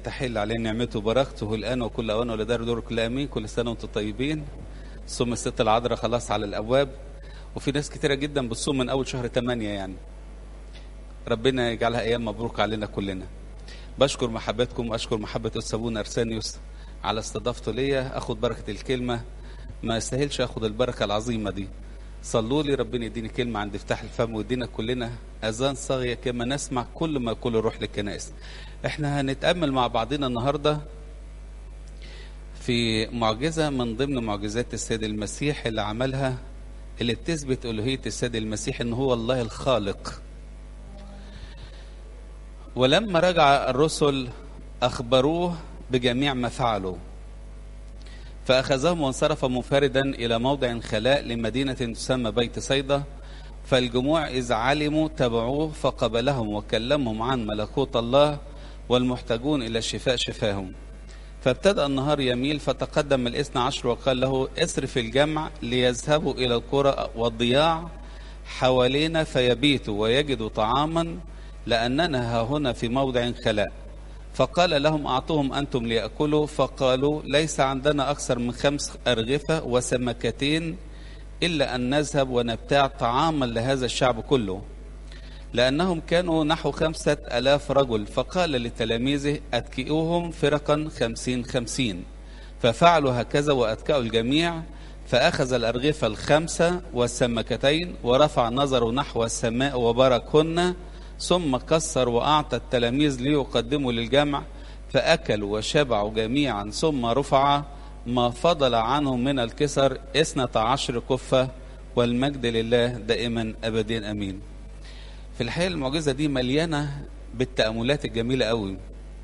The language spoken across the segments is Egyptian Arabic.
تحل عليه نعمته وبركته الآن وكل أوان ولدار دور كل أمين كل سنة وأنتم طيبين صوم الست العذراء خلاص على الأبواب وفي ناس كتيرة جدا بتصوم من أول شهر 8 يعني ربنا يجعلها أيام مبروك علينا كلنا بشكر محبتكم وأشكر محبة أستاذ أرسانيوس على استضافته ليا أخد بركة الكلمة ما يستاهلش أخد البركة العظيمة دي صلوا لي ربنا يديني كلمة عند افتح الفم ويدينا كلنا أذان صاغية كما نسمع كل ما يقول الروح للكنائس احنا هنتأمل مع بعضنا النهاردة في معجزة من ضمن معجزات السيد المسيح اللي عملها اللي بتثبت ألوهية السيد المسيح إن هو الله الخالق ولما رجع الرسل أخبروه بجميع ما فعلوا فأخذهم وانصرف منفردا إلى موضع خلاء لمدينة تسمى بيت صيدا فالجموع إذ علموا تبعوه فقبلهم وكلمهم عن ملكوت الله والمحتاجون إلى الشفاء شفاهم فابتدأ النهار يميل فتقدم الاثنى عشر وقال له اصرف الجمع ليذهبوا إلى القرى والضياع حوالينا فيبيتوا ويجدوا طعاما لأننا ها هنا في موضع خلاء فقال لهم أعطوهم أنتم ليأكلوا فقالوا ليس عندنا أكثر من خمس أرغفة وسمكتين إلا أن نذهب ونبتاع طعاما لهذا الشعب كله لأنهم كانوا نحو خمسة ألاف رجل فقال لتلاميذه أتكئوهم فرقا خمسين خمسين ففعلوا هكذا وأتكأوا الجميع فأخذ الأرغفة الخمسة والسمكتين ورفع نظره نحو السماء وباركهن ثم كسر وأعطى التلاميذ ليقدموا للجمع فأكلوا وشبعوا جميعا ثم رفع ما فضل عنهم من الكسر اثنة عشر كفة والمجد لله دائما أبدين أمين في الحقيقة المعجزة دي مليانة بالتأملات الجميلة قوي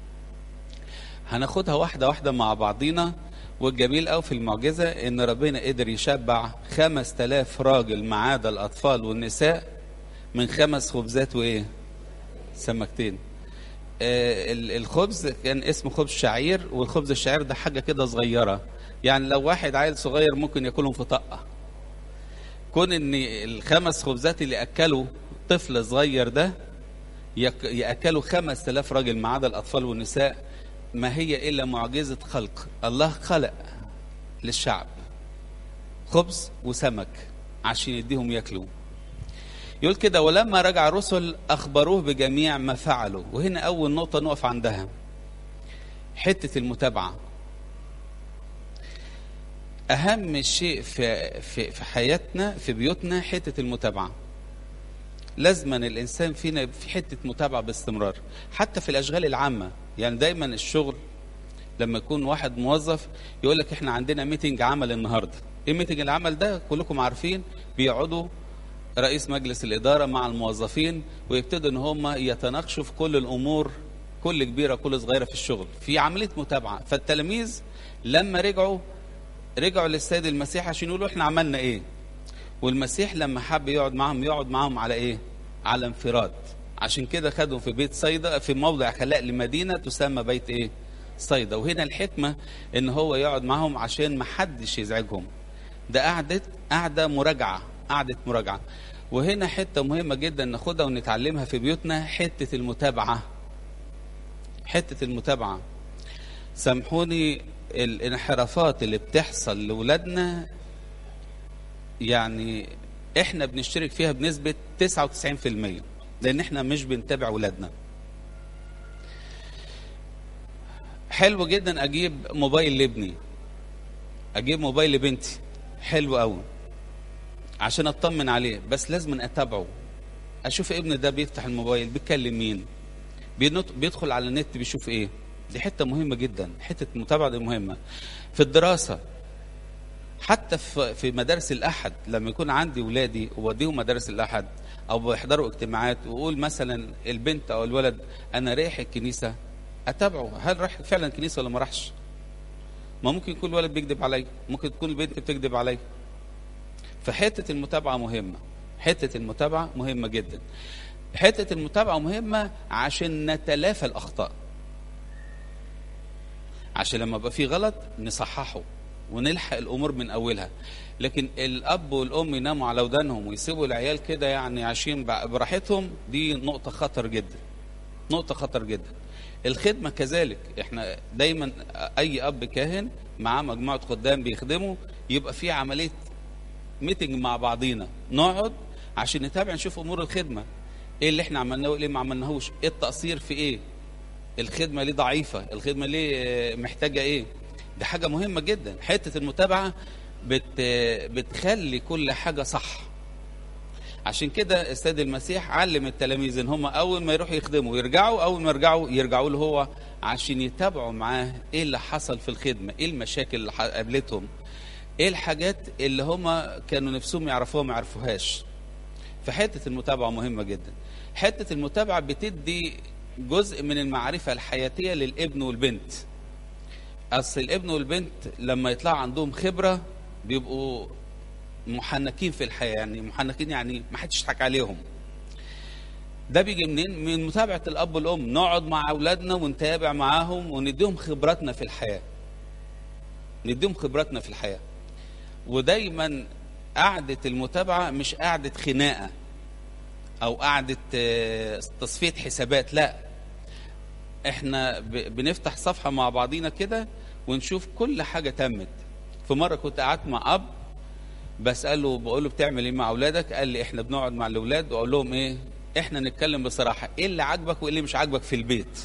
هناخدها واحدة واحدة مع بعضينا والجميل قوي في المعجزة ان ربنا قدر يشبع خمس تلاف راجل ما عدا الأطفال والنساء من خمس خبزات وإيه سمكتين آه الخبز كان اسمه خبز شعير والخبز الشعير ده حاجة كده صغيرة يعني لو واحد عيل صغير ممكن ياكلهم في طقة كون ان الخمس خبزات اللي اكلوا طفل صغير ده ياكلوا خمس تلاف راجل ما عدا الاطفال والنساء ما هي الا معجزة خلق الله خلق للشعب خبز وسمك عشان يديهم ياكلوا يقول كده ولما رجع الرسل أخبروه بجميع ما فعلوا وهنا أول نقطة نقف عندها حتة المتابعة أهم شيء في, في, في حياتنا في بيوتنا حتة المتابعة لازما الإنسان فينا في حتة متابعة باستمرار حتى في الأشغال العامة يعني دايما الشغل لما يكون واحد موظف يقول لك احنا عندنا ميتنج عمل النهارده ايه ميتنج العمل ده كلكم عارفين بيقعدوا رئيس مجلس الإدارة مع الموظفين ويبتدوا إن هم يتناقشوا في كل الأمور كل كبيرة كل صغيرة في الشغل في عملية متابعة فالتلاميذ لما رجعوا رجعوا للسيد المسيح عشان يقولوا إحنا عملنا إيه والمسيح لما حب يقعد معهم يقعد معهم على إيه على انفراد عشان كده خدهم في بيت صيدا في موضع خلاء لمدينة تسمى بيت إيه صيدا وهنا الحكمة إن هو يقعد معهم عشان ما حدش يزعجهم ده قعدة قعدة مراجعة قعدة مراجعة وهنا حتة مهمة جدا ناخدها ونتعلمها في بيوتنا حتة المتابعة حتة المتابعة سامحوني الانحرافات اللي بتحصل لولادنا يعني احنا بنشترك فيها بنسبة 99% لان احنا مش بنتابع ولادنا حلو جدا اجيب موبايل لابني اجيب موبايل لبنتي حلو قوي عشان اطمن عليه بس لازم اتابعه اشوف ابني ده بيفتح الموبايل بيتكلم مين بيدخل على النت بيشوف ايه دي حته مهمه جدا حته المتابعه دي مهمه في الدراسه حتى في في مدارس الاحد لما يكون عندي ولادي ووديهم مدارس الاحد او بيحضروا اجتماعات واقول مثلا البنت او الولد انا رايح الكنيسه اتابعه هل راح فعلا الكنيسه ولا ما راحش ما ممكن يكون الولد بيكذب عليا ممكن تكون البنت بتكذب عليا فحتة المتابعة مهمة حتة المتابعة مهمة جدا حتة المتابعة مهمة عشان نتلافى الأخطاء عشان لما يبقى في غلط نصححه ونلحق الأمور من أولها لكن الأب والأم يناموا على ودانهم ويسيبوا العيال كده يعني عايشين براحتهم دي نقطة خطر جدا نقطة خطر جدا الخدمة كذلك احنا دايما اي اب كاهن معاه مجموعة خدام بيخدموا يبقى في عملية ميتنج مع بعضينا نقعد عشان نتابع نشوف امور الخدمة ايه اللي احنا عملناه وايه اللي ما عملناهوش ايه التقصير في ايه الخدمة ليه ضعيفة الخدمة ليه محتاجة ايه دي حاجة مهمة جدا حتة المتابعة بت بتخلي كل حاجة صح عشان كده السيد المسيح علم التلاميذ ان هم اول ما يروحوا يخدموا يرجعوا اول ما يرجعوا يرجعوا له هو عشان يتابعوا معاه ايه اللي حصل في الخدمه ايه المشاكل اللي قابلتهم ايه الحاجات اللي هم كانوا نفسهم يعرفوها ما يعرفوهاش فحته المتابعه مهمه جدا حته المتابعه بتدي جزء من المعرفه الحياتيه للابن والبنت اصل الابن والبنت لما يطلع عندهم خبره بيبقوا محنكين في الحياه يعني محنكين يعني ما حدش يضحك عليهم ده بيجي منين من متابعه الاب والام نقعد مع اولادنا ونتابع معاهم ونديهم خبراتنا في الحياه نديهم خبراتنا في الحياه ودايما قعده المتابعه مش قعده خناقه او قعده تصفيه حسابات لا احنا بنفتح صفحه مع بعضينا كده ونشوف كل حاجه تمت في مره كنت قعدت مع اب بساله بقول له بتعمل ايه مع اولادك قال لي احنا بنقعد مع الاولاد واقول لهم ايه احنا نتكلم بصراحه ايه اللي عاجبك وايه اللي مش عاجبك في البيت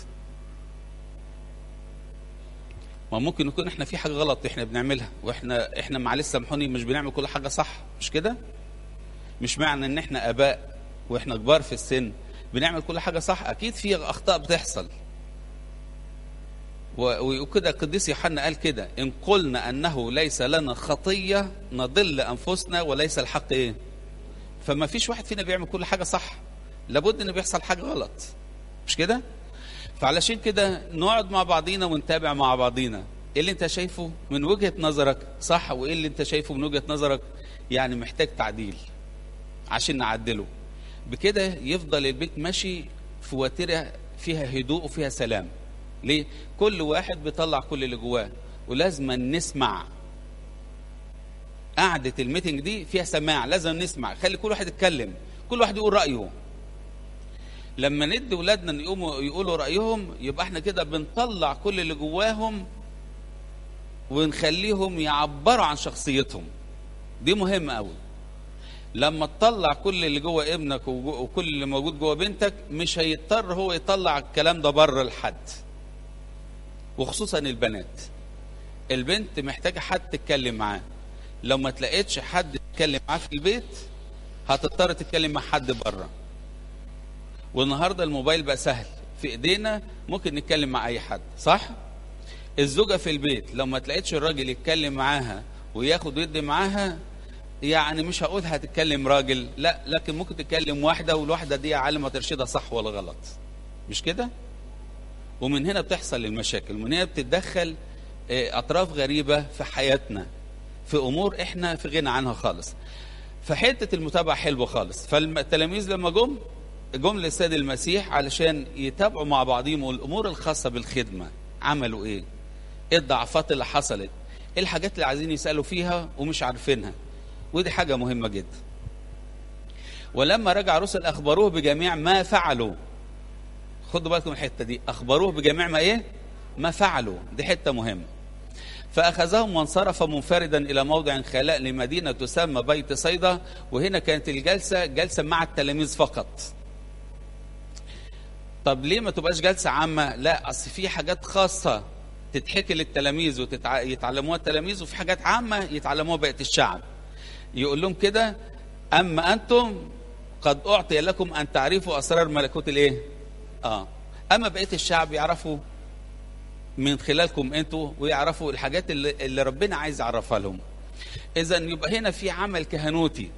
ما ممكن يكون احنا في حاجه غلط احنا بنعملها واحنا احنا معلش سامحوني مش بنعمل كل حاجه صح مش كده مش معنى ان احنا اباء واحنا كبار في السن بنعمل كل حاجه صح اكيد في اخطاء بتحصل وكده القديس يوحنا قال كده ان قلنا انه ليس لنا خطيه نضل انفسنا وليس الحق ايه فما فيش واحد فينا بيعمل كل حاجه صح لابد ان بيحصل حاجه غلط مش كده فعلشان كده نقعد مع بعضينا ونتابع مع بعضينا ايه اللي انت شايفه من وجهه نظرك صح وايه اللي انت شايفه من وجهه نظرك يعني محتاج تعديل عشان نعدله بكده يفضل البيت ماشي في وتيره فيها هدوء وفيها سلام ليه كل واحد بيطلع كل اللي جواه ولازم نسمع قعدة الميتنج دي فيها سماع لازم نسمع خلي كل واحد يتكلم كل واحد يقول رأيه لما ندي ولادنا ان يقوموا يقولوا رأيهم يبقى احنا كده بنطلع كل اللي جواهم ونخليهم يعبروا عن شخصيتهم دي مهمة قوي لما تطلع كل اللي جوه ابنك وكل اللي موجود جوه بنتك مش هيضطر هو يطلع الكلام ده بره لحد وخصوصا البنات البنت محتاجة حد تتكلم معاه لو ما تلاقيتش حد تتكلم معاه في البيت هتضطر تتكلم مع حد بره والنهارده الموبايل بقى سهل في ايدينا ممكن نتكلم مع اي حد صح الزوجه في البيت لو ما تلاقيتش الراجل يتكلم معاها وياخد ويدي معاها يعني مش هقول هتتكلم راجل لا لكن ممكن تتكلم واحده والواحده دي عالمه ترشدها صح ولا غلط مش كده ومن هنا بتحصل المشاكل ومن هنا بتتدخل اطراف غريبه في حياتنا في امور احنا في غنى عنها خالص فحته المتابعه حلوه خالص فالتلاميذ لما جم جم للسيد المسيح علشان يتابعوا مع بعضهم الامور الخاصه بالخدمه عملوا ايه ايه الضعفات اللي حصلت ايه الحاجات اللي عايزين يسالوا فيها ومش عارفينها ودي حاجه مهمه جدا ولما رجع رسل اخبروه بجميع ما فعلوا خدوا بالكم الحته دي اخبروه بجميع ما ايه ما فعلوا دي حته مهمه فاخذهم وانصرف منفردا الى موضع خلاء لمدينه تسمى بيت صيدا وهنا كانت الجلسه جلسه مع التلاميذ فقط طب ليه ما تبقاش جلسه عامه لا اصل في حاجات خاصه تتحكي للتلاميذ ويتعلموها التلاميذ وفي حاجات عامه يتعلموها بقيه الشعب يقول لهم كده اما انتم قد اعطي لكم ان تعرفوا اسرار ملكوت الايه اه اما بقيه الشعب يعرفوا من خلالكم انتوا ويعرفوا الحاجات اللي, اللي ربنا عايز يعرفها لهم اذا يبقى هنا في عمل كهنوتي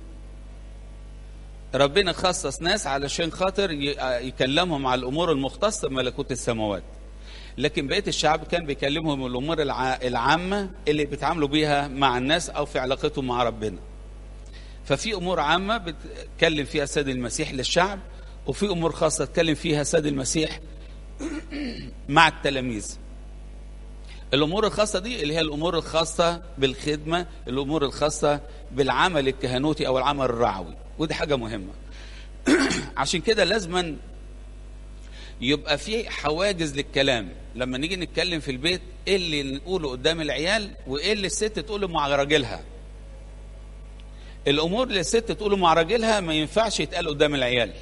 ربنا خصص ناس علشان خاطر يكلمهم على الامور المختصه بملكوت السماوات لكن بقيه الشعب كان بيكلمهم الامور العامه اللي بيتعاملوا بيها مع الناس او في علاقتهم مع ربنا ففي امور عامه بتكلم فيها السيد المسيح للشعب وفي امور خاصه اتكلم فيها السيد المسيح مع التلاميذ الامور الخاصه دي اللي هي الامور الخاصه بالخدمه الامور الخاصه بالعمل الكهنوتي او العمل الرعوي ودي حاجه مهمه عشان كده لازما يبقى في حواجز للكلام لما نيجي نتكلم في البيت ايه اللي نقوله قدام العيال وايه اللي الست تقوله مع راجلها الامور اللي الست تقوله مع راجلها ما ينفعش يتقال قدام العيال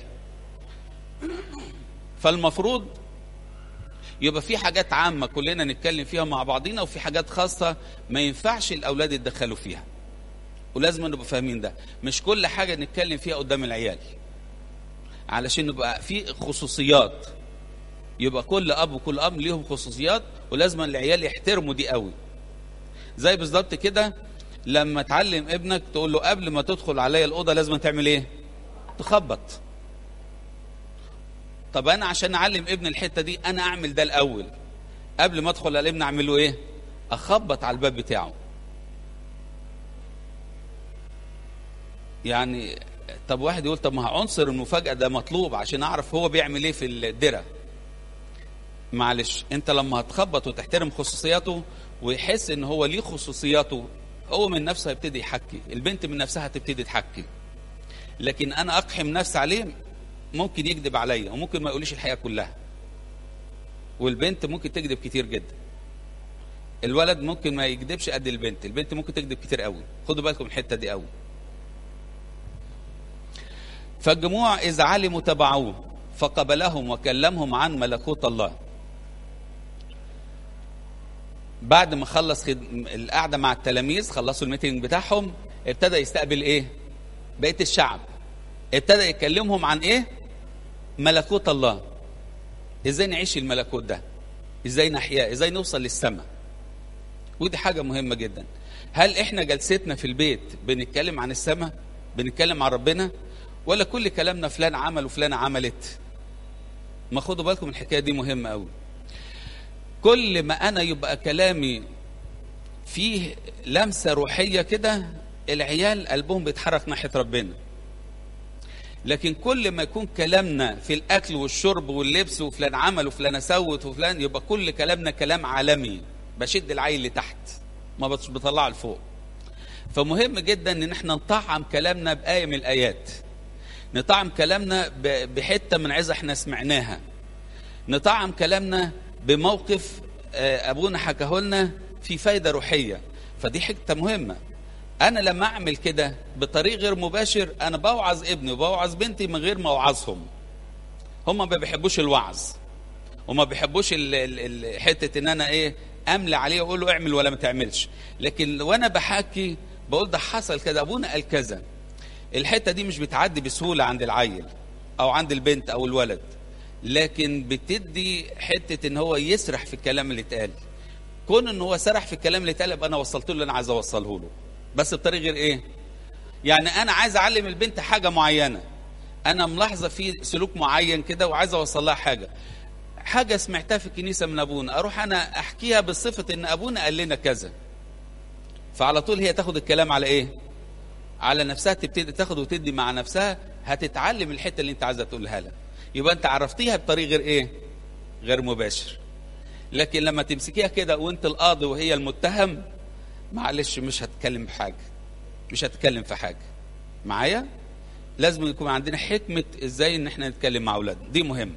فالمفروض يبقى في حاجات عامه كلنا نتكلم فيها مع بعضينا وفي حاجات خاصه ما ينفعش الاولاد يتدخلوا فيها ولازم نبقى فاهمين ده مش كل حاجه نتكلم فيها قدام العيال علشان نبقى في خصوصيات يبقى كل اب وكل اب ليهم خصوصيات ولازم العيال يحترموا دي قوي زي بالظبط كده لما تعلم ابنك تقول له قبل ما تدخل عليا الاوضه لازم تعمل ايه تخبط طب انا عشان اعلم ابني الحته دي انا اعمل ده الاول قبل ما ادخل على ابني اعمل له ايه اخبط على الباب بتاعه يعني طب واحد يقول طب ما عنصر المفاجاه ده مطلوب عشان اعرف هو بيعمل ايه في الدره معلش انت لما هتخبط وتحترم خصوصياته ويحس ان هو ليه خصوصياته هو من نفسه هيبتدي يحكي البنت من نفسها هتبتدي تحكي لكن انا اقحم نفسي عليه ممكن يكذب عليا وممكن ما يقوليش الحقيقه كلها والبنت ممكن تكذب كتير جدا الولد ممكن ما يكذبش قد البنت البنت ممكن تكذب كتير قوي خدوا بالكم من الحته دي قوي فالجموع اذا علموا تبعوه فقبلهم وكلمهم عن ملكوت الله بعد ما خلص خد... القعده مع التلاميذ خلصوا الميتنج بتاعهم ابتدى يستقبل ايه بقيه الشعب ابتدى يكلمهم عن ايه ملكوت الله ازاي نعيش الملكوت ده ازاي نحياه ازاي نوصل للسماء ودي حاجه مهمه جدا هل احنا جلستنا في البيت بنتكلم عن السماء بنتكلم عن ربنا ولا كل كلامنا فلان عمل وفلان عملت ما خدوا بالكم الحكايه دي مهمه قوي كل ما انا يبقى كلامي فيه لمسه روحيه كده العيال قلبهم بيتحرك ناحيه ربنا لكن كل ما يكون كلامنا في الاكل والشرب واللبس وفلان عمل وفلان سوت وفلان يبقى كل كلامنا كلام عالمي بشد العيل لتحت ما بطلعه لفوق فمهم جدا ان احنا نطعم كلامنا بايه من الايات نطعم كلامنا بحته من عظه احنا سمعناها نطعم كلامنا بموقف ابونا حكاه لنا في فايده روحيه فدي حته مهمه انا لما اعمل كده بطريق غير مباشر انا بوعظ ابني وبوعظ بنتي من غير ما اوعظهم هم ما بيحبوش الوعظ وما بيحبوش ال ال ال حته ان انا ايه املى عليه واقول له اعمل ولا ما تعملش لكن وانا بحكي بقول ده حصل كده ابونا قال كذا الحته دي مش بتعدي بسهوله عند العيل او عند البنت او الولد لكن بتدي حته ان هو يسرح في الكلام اللي اتقال كون ان هو سرح في الكلام اللي اتقال يبقى انا وصلت له اللي انا عايز اوصله له بس بطريقه غير ايه يعني انا عايز اعلم البنت حاجه معينه انا ملاحظه في سلوك معين كده وعايز اوصل لها حاجه حاجه سمعتها في الكنيسه من ابونا اروح انا احكيها بصفه ان ابونا قال لنا كذا فعلى طول هي تاخد الكلام على ايه على نفسها تبتدي تاخد وتدي مع نفسها هتتعلم الحته اللي انت عايزه تقولها لها يبقى انت عرفتيها بطريق غير ايه غير مباشر لكن لما تمسكيها كده وانت القاضي وهي المتهم معلش مش هتكلم بحاجه مش هتكلم في حاجه معايا لازم يكون عندنا حكمه ازاي ان احنا نتكلم مع اولادنا دي مهمه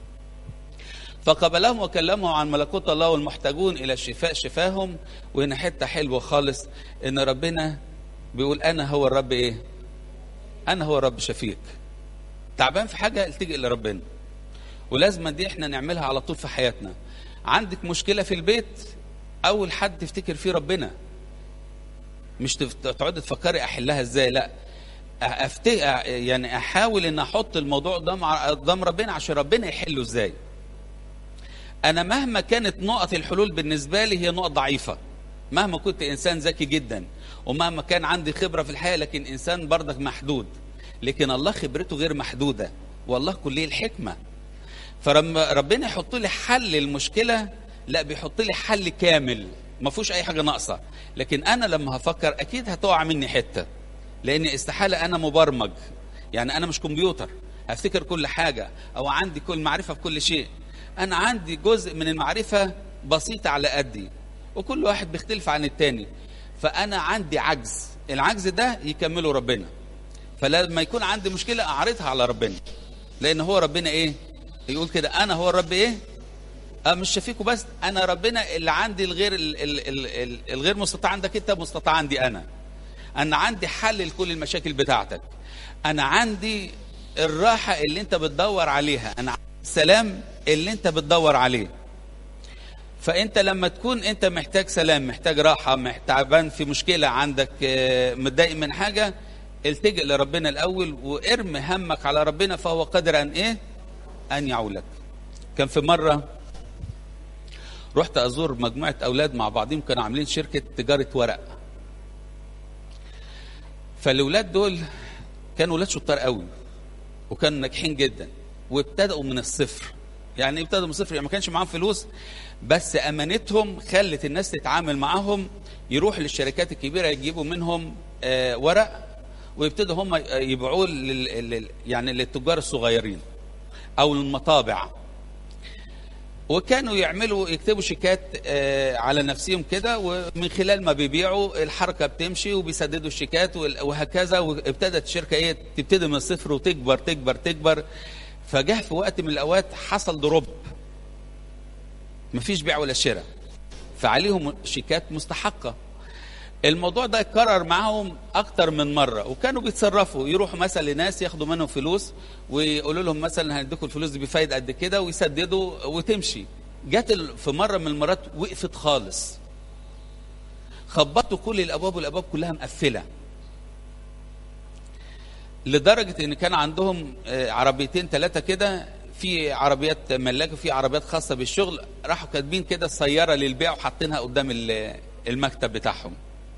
فقبلهم وكلمهم عن ملكوت الله والمحتاجون الى الشفاء شفاهم وهنا حته حلوه خالص ان ربنا بيقول انا هو الرب ايه انا هو الرب شفيك تعبان في حاجه التجئ لربنا ولازم دي احنا نعملها على طول في حياتنا عندك مشكله في البيت اول حد تفتكر فيه ربنا مش تقعدي تفكري احلها ازاي لا أفت... يعني احاول ان احط الموضوع قدام قدام ربنا عشان ربنا يحله ازاي انا مهما كانت نقط الحلول بالنسبه لي هي نقط ضعيفه مهما كنت انسان ذكي جدا ومهما كان عندي خبره في الحياه لكن انسان برضك محدود لكن الله خبرته غير محدوده والله كليه الحكمه فلما ربنا يحط لي حل المشكله لا بيحط لي حل كامل ما فيهوش اي حاجه ناقصه لكن انا لما هفكر اكيد هتقع مني حته لان استحاله انا مبرمج يعني انا مش كمبيوتر هفتكر كل حاجه او عندي كل معرفه في كل شيء انا عندي جزء من المعرفه بسيطه على قدي وكل واحد بيختلف عن التاني فانا عندي عجز العجز ده يكمله ربنا فلما يكون عندي مشكله اعرضها على ربنا لان هو ربنا ايه يقول كده انا هو الرب ايه أه مش شفيكوا بس انا ربنا اللي عندي الغير ال ال ال ال الغير مستطاع عندك انت مستطاع عندي انا انا عندي حل لكل المشاكل بتاعتك انا عندي الراحه اللي انت بتدور عليها انا عندي السلام اللي انت بتدور عليه فانت لما تكون انت محتاج سلام محتاج راحه محتاج في مشكله عندك متضايق من حاجه التجئ لربنا الاول وارم همك على ربنا فهو قادر ان ايه ان يعولك كان في مره رحت ازور مجموعه اولاد مع بعضهم كانوا عاملين شركه تجاره ورق فالاولاد دول كانوا ولاد شطار قوي وكانوا ناجحين جدا وابتدأوا من الصفر يعني ابتدوا من الصفر يعني ما كانش معاهم فلوس بس امانتهم خلت الناس تتعامل معاهم يروحوا للشركات الكبيره يجيبوا منهم آه ورق ويبتدوا هم يبيعوه لل... لل... يعني للتجار الصغيرين او المطابع وكانوا يعملوا يكتبوا شيكات آه على نفسهم كده ومن خلال ما بيبيعوا الحركه بتمشي وبيسددوا الشيكات وهكذا وابتدت الشركه ايه تبتدي من الصفر وتكبر تكبر تكبر فجه في وقت من الاوقات حصل دروب مفيش بيع ولا شراء فعليهم شيكات مستحقه الموضوع ده اتكرر معاهم اكتر من مره وكانوا بيتصرفوا يروحوا مثلا لناس ياخدوا منهم فلوس ويقولوا لهم مثلا هنديكم الفلوس دي بفايده قد كده ويسددوا وتمشي جت في مره من المرات وقفت خالص خبطوا كل الابواب والابواب كلها مقفله لدرجه ان كان عندهم عربيتين ثلاثه كده في عربيات ملاكه وفي عربيات خاصه بالشغل راحوا كاتبين كده السياره للبيع وحاطينها قدام المكتب بتاعهم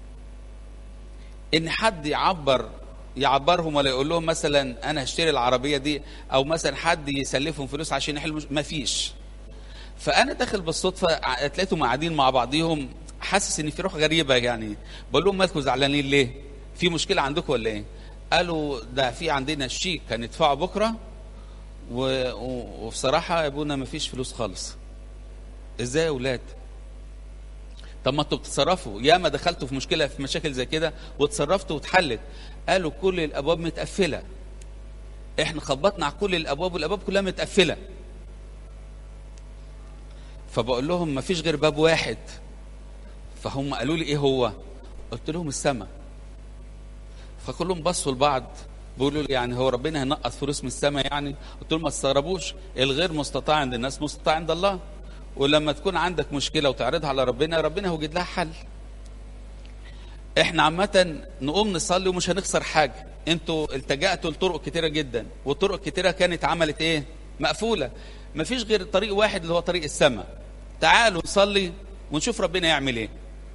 ان حد يعبر يعبرهم ولا يقول لهم مثلا انا هشتري العربيه دي او مثلا حد يسلفهم فلوس عشان يحل ما فيش فانا داخل بالصدفه لقيتهم قاعدين مع بعضيهم حاسس ان في روح غريبه يعني بقول لهم مالكم زعلانين ليه في مشكله عندكم ولا ايه قالوا ده في عندنا الشيك هندفعه بكره و... وبصراحه يا ابونا ما فيش فلوس خالص ازاي يا اولاد طب ما انتوا بتتصرفوا ياما دخلتوا في مشكله في مشاكل زي كده وتصرفتوا واتحلت قالوا كل الابواب متقفله احنا خبطنا على كل الابواب والابواب كلها متقفله فبقول لهم ما فيش غير باب واحد فهم قالوا لي ايه هو قلت لهم السماء فكلهم بصوا لبعض بيقولوا لي يعني هو ربنا هينقص فلوس من السماء يعني قلت لهم ما تستغربوش الغير مستطاع عند الناس مستطاع عند الله ولما تكون عندك مشكلة وتعرضها على ربنا ربنا هيوجد لها حل احنا عامة نقوم نصلي ومش هنخسر حاجة انتوا التجأتوا لطرق كتيرة جدا والطرق كتيرة كانت عملت ايه مقفولة مفيش غير طريق واحد اللي هو طريق السماء تعالوا نصلي ونشوف ربنا يعمل ايه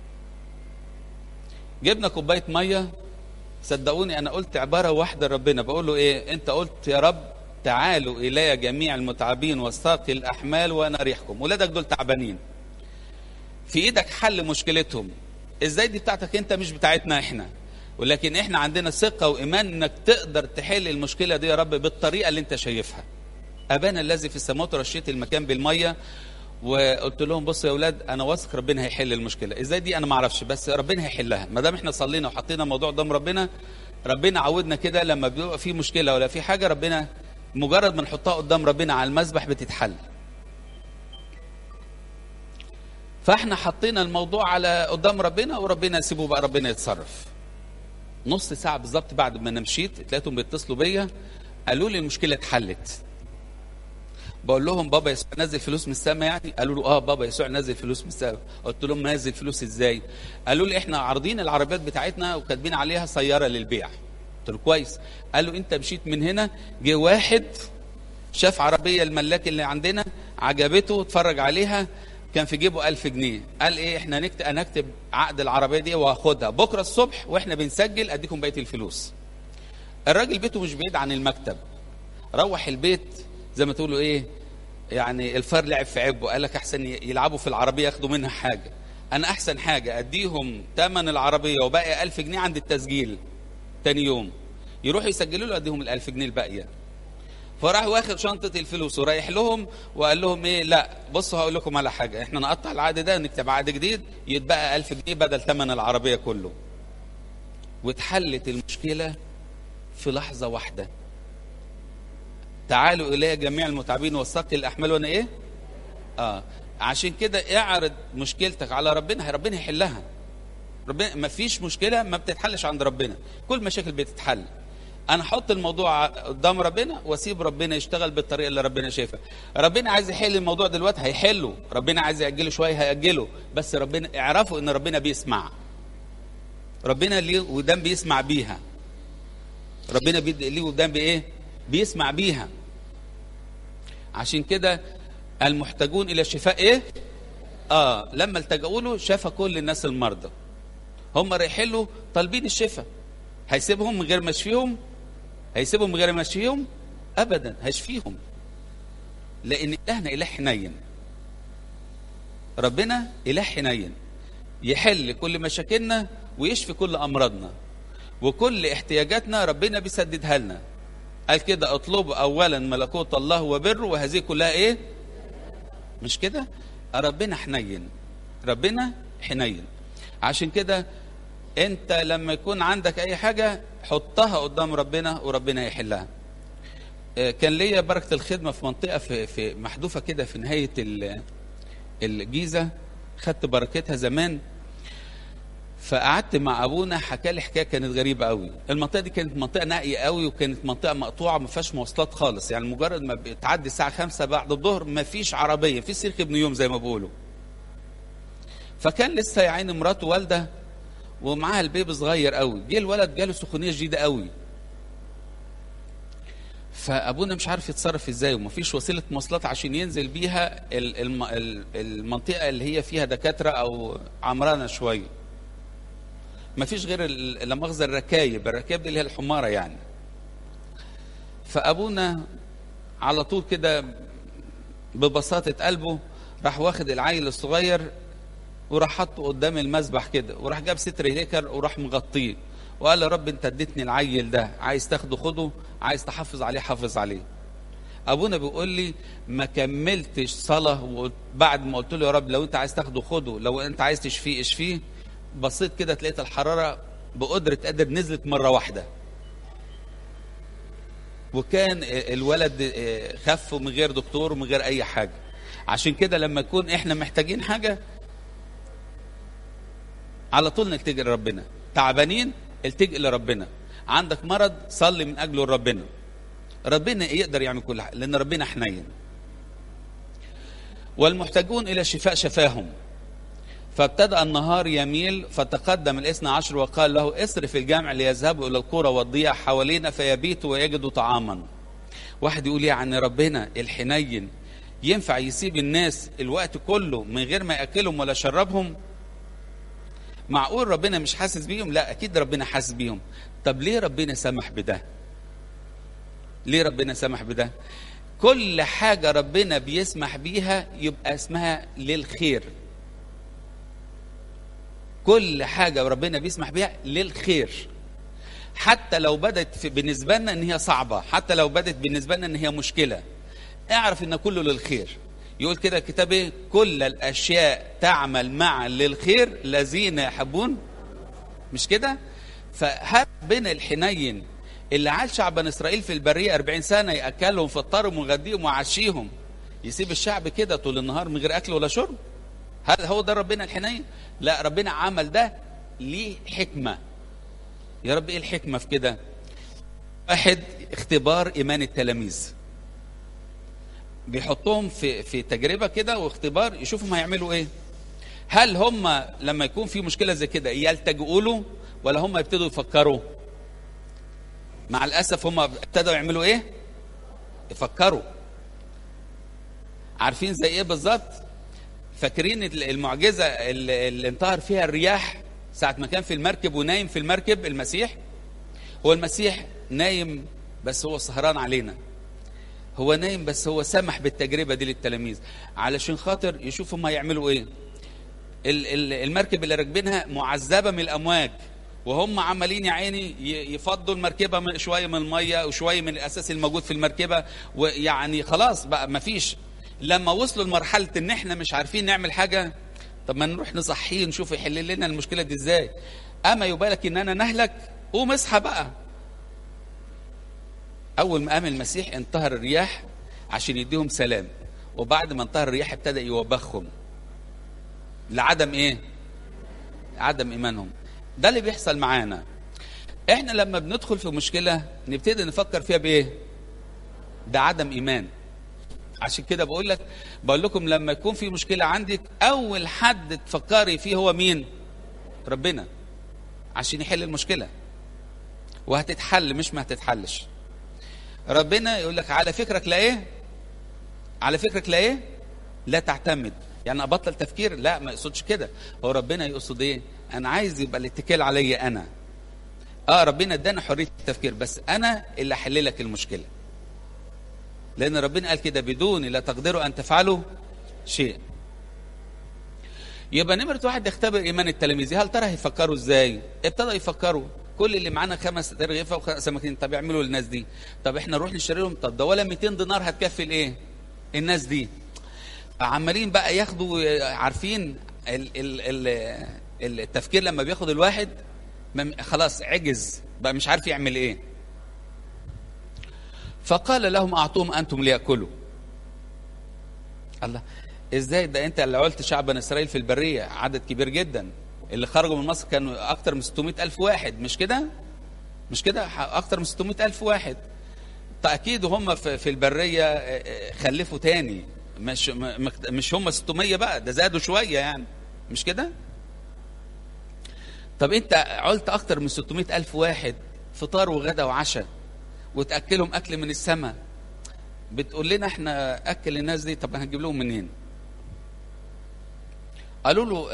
جبنا كوباية مية صدقوني انا قلت عبارة واحدة لربنا بقول له ايه انت قلت يا رب تعالوا إلي جميع المتعبين والساقي الأحمال وأنا أريحكم ولادك دول تعبانين في إيدك حل مشكلتهم إزاي دي بتاعتك أنت مش بتاعتنا إحنا ولكن إحنا عندنا ثقة وإيمان إنك تقدر تحل المشكلة دي يا رب بالطريقة اللي أنت شايفها أبانا الذي في السماوات رشيت المكان بالمية وقلت لهم بصوا يا اولاد انا واثق ربنا هيحل المشكله ازاي دي انا ما اعرفش بس ربنا هيحلها ما دام احنا صلينا وحطينا الموضوع قدام ربنا ربنا عودنا كده لما بيبقى في مشكله ولا في حاجه ربنا مجرد ما نحطها قدام ربنا على المذبح بتتحل فاحنا حطينا الموضوع على قدام ربنا وربنا سيبه بقى ربنا يتصرف نص ساعه بالظبط بعد ما انا مشيت لقيتهم بيتصلوا بيا قالوا لي المشكله اتحلت بقول لهم بابا يسوع نزل فلوس من السماء يعني قالوا له اه بابا يسوع نزل فلوس من السماء قلت لهم نزل فلوس ازاي قالوا لي احنا عارضين العربيات بتاعتنا وكاتبين عليها سياره للبيع قلت له كويس قال له انت مشيت من هنا جه واحد شاف عربيه الملاك اللي عندنا عجبته اتفرج عليها كان في جيبه ألف جنيه قال ايه احنا نكتب انا اكتب عقد العربيه دي واخدها بكره الصبح واحنا بنسجل اديكم بقيه الفلوس الراجل بيته مش بعيد عن المكتب روح البيت زي ما تقولوا ايه يعني الفار لعب في عبه قال لك احسن يلعبوا في العربيه ياخدوا منها حاجه انا احسن حاجه اديهم ثمن العربيه وباقي ألف جنيه عند التسجيل تاني يوم يروحوا يسجلوا له اديهم الألف جنيه الباقيه فراح واخد شنطه الفلوس ورايح لهم وقال لهم ايه لا بصوا هقول لكم على حاجه احنا نقطع العقد ده ونكتب عقد جديد يتبقى ألف جنيه بدل ثمن العربيه كله واتحلت المشكله في لحظه واحده تعالوا الي جميع المتعبين والثقل الاحمال وانا ايه اه عشان كده اعرض مشكلتك على ربنا ربنا يحلها ربنا ما فيش مشكله ما بتتحلش عند ربنا كل مشاكل بتتحل انا احط الموضوع قدام ربنا واسيب ربنا يشتغل بالطريقه اللي ربنا شايفها ربنا عايز يحل الموضوع دلوقتي هيحله ربنا عايز ياجله شويه هياجله بس ربنا اعرفوا ان ربنا بيسمع ربنا ليه ودان بيسمع بيها ربنا بيدي ليه ودان بايه بيسمع بيها عشان كده المحتاجون الى الشفاء ايه اه لما التجأوا له شفى كل الناس المرضى هم رايحين له طالبين الشفاء هيسيبهم من غير ما يشفيهم هيسيبهم من غير ما يشفيهم ابدا هيشفيهم لان الهنا اله حنين ربنا اله حنين يحل كل مشاكلنا ويشفي كل امراضنا وكل احتياجاتنا ربنا بيسددها لنا قال كده اطلبوا اولا ملكوت الله وبره وهذه كلها ايه مش كده ربنا حنين ربنا حنين عشان كده انت لما يكون عندك اي حاجة حطها قدام ربنا وربنا يحلها كان ليا بركة الخدمة في منطقة في, في محذوفة كده في نهاية الجيزة خدت بركتها زمان فقعدت مع ابونا حكى لي حكايه كانت غريبه قوي المنطقه دي كانت منطقه نائيه قوي وكانت منطقه مقطوعه ما فيهاش مواصلات خالص يعني مجرد ما بتعدي الساعه 5 بعد الظهر ما فيش عربيه في سيرك ابن يوم زي ما بيقولوا فكان لسه يا عيني مراته والده ومعاها البيبي صغير قوي جه الولد جاله سخونيه شديده قوي فابونا مش عارف يتصرف ازاي ومفيش وسيله مواصلات عشان ينزل بيها المنطقه اللي هي فيها دكاتره او عمرانه شويه مفيش غير لا مؤاخذه الركايب الركايب دي اللي هي الحماره يعني فابونا على طول كده ببساطه قلبه راح واخد العيل الصغير وراح حطه قدام المذبح كده وراح جاب ستر هيكل وراح مغطيه وقال يا رب انت اديتني العيل ده عايز تاخده خده عايز تحافظ عليه حافظ عليه ابونا بيقول لي ما كملتش صلاه بعد ما قلت له يا رب لو انت عايز تاخده خده لو انت عايز تشفيه اشفيه بصيت كده تلاقيت الحراره بقدره قدر نزلت مره واحده وكان الولد خف من غير دكتور ومن غير اي حاجه عشان كده لما يكون احنا محتاجين حاجه على طول نلتجئ لربنا تعبانين التجئ لربنا عندك مرض صلي من اجله لربنا ربنا يقدر يعمل كل حاجه لان ربنا حنين والمحتاجون الى الشفاء شفاهم فابتدأ النهار يميل فتقدم الاثنى عشر وقال له اصرف الجمع ليذهبوا إلى القرى والضيع حوالينا فيبيتوا ويجدوا طعاما واحد يقول يعني ربنا الحنين ينفع يسيب الناس الوقت كله من غير ما يأكلهم ولا يشربهم معقول ربنا مش حاسس بيهم لا أكيد ربنا حاسس بيهم طب ليه ربنا سمح بده ليه ربنا سمح بده كل حاجة ربنا بيسمح بيها يبقى اسمها للخير كل حاجة ربنا بيسمح بيها للخير حتى لو بدت في بالنسبة لنا ان هي صعبة حتى لو بدت بالنسبة لنا ان هي مشكلة اعرف ان كله للخير يقول كده الكتاب ايه كل الاشياء تعمل معا للخير الذين يحبون مش كده فهل ربنا الحنين اللي عال شعب بني اسرائيل في البريه 40 سنه ياكلهم فطرهم ويغديهم ويعشيهم يسيب الشعب كده طول النهار من غير اكل ولا شرب هل هو ده ربنا الحنين لا ربنا عمل ده ليه حكمه يا رب ايه الحكمه في كده واحد اختبار ايمان التلاميذ بيحطهم في في تجربه كده واختبار يشوفهم هيعملوا ايه هل هم لما يكون في مشكله زي كده يلتجئوا له ولا هم يبتدوا يفكروا مع الاسف هم ابتدوا يعملوا ايه يفكروا عارفين زي ايه بالظبط فاكرين المعجزه اللي, اللي انتهر فيها الرياح ساعه ما كان في المركب ونايم في المركب المسيح هو المسيح نايم بس هو سهران علينا هو نايم بس هو سمح بالتجربه دي للتلاميذ علشان خاطر يشوف هم هيعملوا ايه المركب اللي راكبينها معذبه من الامواج وهم عمالين يا عيني يفضوا المركبه شويه من الميه وشويه من الاساس الموجود في المركبه ويعني خلاص بقى ما فيش لما وصلوا لمرحله ان احنا مش عارفين نعمل حاجه طب ما نروح نصحيه نشوف يحل لنا المشكله دي ازاي اما يبالك ان انا نهلك قوم اصحى بقى اول ما قام المسيح انتهر الرياح عشان يديهم سلام وبعد ما انتهر الرياح ابتدى يوبخهم لعدم ايه عدم ايمانهم ده اللي بيحصل معانا احنا لما بندخل في مشكله نبتدي نفكر فيها بايه ده عدم ايمان عشان كده بقول لك بقول لكم لما يكون في مشكله عندك اول حد تفكري فيه هو مين ربنا عشان يحل المشكله وهتتحل مش ما هتتحلش ربنا يقول لك على فكرك لا ايه على فكرك لا ايه لا تعتمد يعني ابطل تفكير لا ما يقصدش كده هو ربنا يقصد ايه انا عايز يبقى الاتكال عليا انا اه ربنا ادانا حريه التفكير بس انا اللي احل لك المشكله لان ربنا قال كده بدون لا تقدروا ان تفعلوا شيء يبقى نمرة واحد يختبر ايمان التلاميذ هل ترى هيفكروا ازاي ابتدوا يفكروا كل اللي معانا خمس رغيفه وسمكتين طب يعملوا للناس دي طب احنا نروح نشتري لهم طب ده ولا 200 دينار هتكفي الايه الناس دي عمالين بقى ياخدوا عارفين ال ال ال التفكير لما بياخد الواحد خلاص عجز بقى مش عارف يعمل ايه فقال لهم اعطوهم انتم لياكلوا الله ازاي ده انت اللي قلت شعب بني اسرائيل في البريه عدد كبير جدا اللي خرجوا من مصر كانوا اكتر من 600 الف واحد مش كده مش كده اكتر من 600 الف واحد تاكيد هم في البريه خلفوا تاني مش مش هم 600 بقى ده زادوا شويه يعني مش كده طب انت قلت اكتر من 600 الف واحد فطار وغدا وعشاء وتاكلهم اكل من السماء بتقول لنا احنا اكل الناس دي طب هنجيب لهم منين قالوا له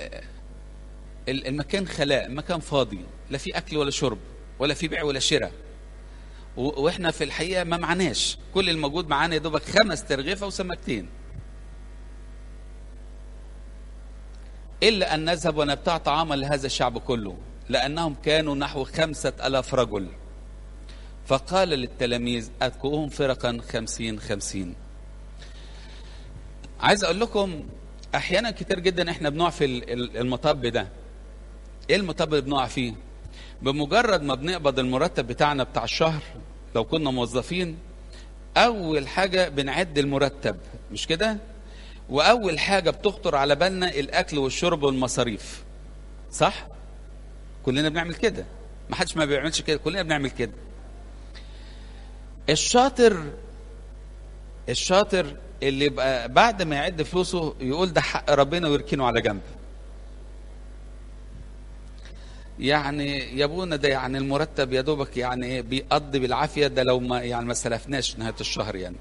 المكان خلاء مكان فاضي لا في اكل ولا شرب ولا في بيع ولا شراء واحنا في الحقيقه ما معناش كل الموجود معانا يا دوبك خمس ترغيفه وسمكتين الا ان نذهب ونبتاع طعاما لهذا الشعب كله لانهم كانوا نحو خمسه الاف رجل فقال للتلاميذ اتكؤوهم فرقا خمسين خمسين عايز اقول لكم احيانا كتير جدا احنا بنقع في المطب ده ايه المطب اللي بنقع فيه بمجرد ما بنقبض المرتب بتاعنا بتاع الشهر لو كنا موظفين اول حاجه بنعد المرتب مش كده واول حاجه بتخطر على بالنا الاكل والشرب والمصاريف صح كلنا بنعمل كده ما حدش ما بيعملش كده كلنا بنعمل كده الشاطر الشاطر اللي يبقى بعد ما يعد فلوسه يقول ده حق ربنا ويركنه على جنب يعني يا ابونا ده يعني المرتب يا دوبك يعني بيقضي بالعافيه ده لو ما يعني ما سلفناش نهايه الشهر يعني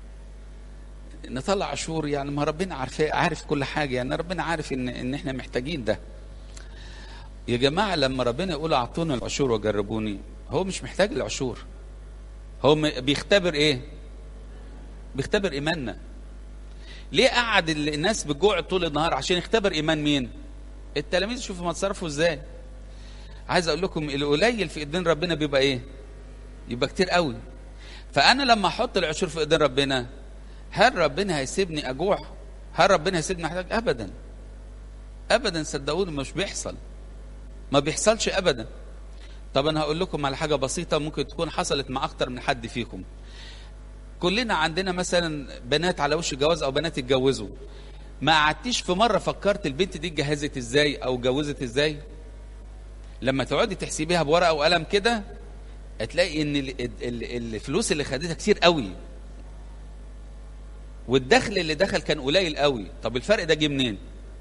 نطلع عشور يعني ما ربنا عارف عارف كل حاجه يعني ربنا عارف ان ان احنا محتاجين ده يا جماعه لما ربنا يقول اعطونا العشور وجربوني هو مش محتاج العشور هو بيختبر ايه بيختبر ايماننا ليه قعد الناس بالجوع طول النهار عشان يختبر ايمان مين التلاميذ شوفوا ما تصرفوا ازاي عايز اقول لكم القليل في ايدين ربنا بيبقى ايه يبقى كتير قوي فانا لما احط العشور في ايدين ربنا هل ربنا هيسيبني اجوع هل ربنا هيسيبني احتاج ابدا ابدا صدقوني مش بيحصل ما بيحصلش ابدا طب انا هقول لكم على حاجه بسيطه ممكن تكون حصلت مع اكتر من حد فيكم كلنا عندنا مثلا بنات على وش الجواز او بنات اتجوزوا ما قعدتيش في مره فكرت البنت دي اتجهزت ازاي او اتجوزت ازاي لما تقعدي تحسبيها بورقه وقلم كده هتلاقي ان الفلوس اللي خدتها كتير قوي والدخل اللي دخل كان قليل قوي طب الفرق ده جه منين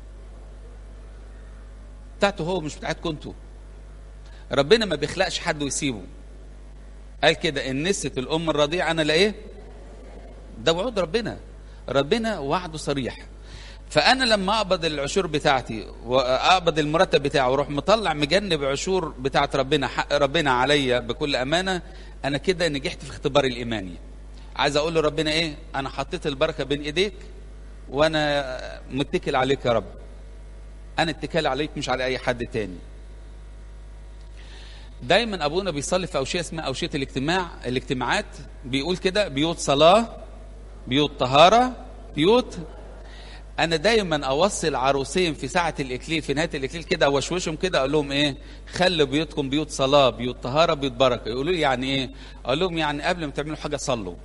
بتاعته هو مش بتاعتكم انتوا ربنا ما بيخلقش حد ويسيبه قال كده ان نست الام الرضيعه انا لا ايه ده وعود ربنا ربنا وعده صريح فانا لما اقبض العشور بتاعتي واقبض المرتب بتاعه واروح مطلع مجنب عشور بتاعت ربنا حق ربنا عليا بكل امانه انا كده نجحت في اختبار الايماني عايز اقول لربنا ايه انا حطيت البركه بين ايديك وانا متكل عليك يا رب انا اتكال عليك مش على اي حد تاني دايما ابونا بيصلي في اوشيه اسمها اوشيه الاجتماع الاجتماعات بيقول كده بيوت صلاه بيوت طهاره بيوت انا دايما اوصي العروسين في ساعه الاكليل في نهايه الاكليل كده اوشوشهم كده اقول لهم ايه خلوا بيوتكم بيوت صلاه بيوت طهاره بيوت بركه يقولوا لي يعني ايه اقول لهم يعني قبل ما تعملوا حاجه صلوا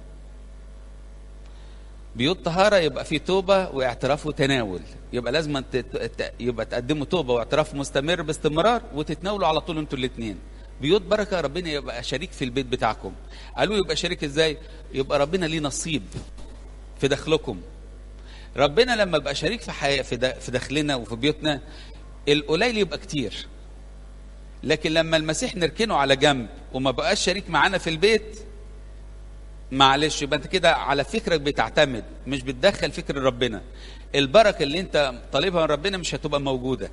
بيوت طهاره يبقى في توبه واعتراف وتناول يبقى لازم يبقى تقدموا توبه واعتراف مستمر باستمرار وتتناولوا على طول انتوا الاثنين بيوت بركه ربنا يبقى شريك في البيت بتاعكم قالوا يبقى شريك ازاي يبقى ربنا ليه نصيب في دخلكم ربنا لما يبقى شريك في حياة في, في داخلنا وفي بيوتنا القليل يبقى كتير لكن لما المسيح نركنه على جنب وما بقاش شريك معانا في البيت معلش يبقى انت كده على فكرك بتعتمد مش بتدخل فكر ربنا البركه اللي انت طالبها من ربنا مش هتبقى موجوده